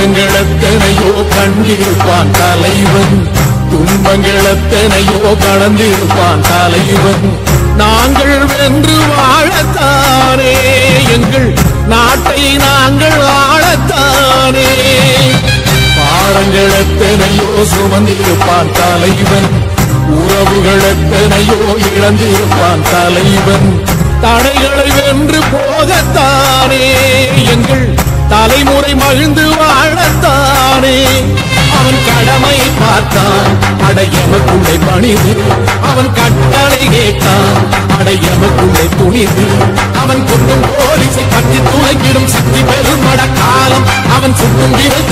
இன்பங்கள் எத்தனையோ கண்டிருப்பான் தலைவன் துன்பங்கள் எத்தனையோ கடந்திருப்பான் தலைவன் நாங்கள் வென்று வாழத்தானே எங்கள் நாட்டை நாங்கள் ஆளத்தானே பாடங்கள் எத்தனையோ சுமந்திருப்பான் தலைவன் உறவுகள் எத்தனையோ இழந்திருப்பான் தலைவன் தடைகளை வென்று போகத்தானே எங்கள் தலைமுறை மகிழ்ந்து வாழத்தானே அவன் கடமை பார்த்தான் அடையமக்குள்ளே பணிந்து அவன் கட்டளை கேட்டான் அடையமக்குள்ளே துணிந்து அவன் கொண்டும் போலீசை பற்றி துளைக்கிடும் சக்தி பெரும் காலம் அவன் சுட்டும் விரல்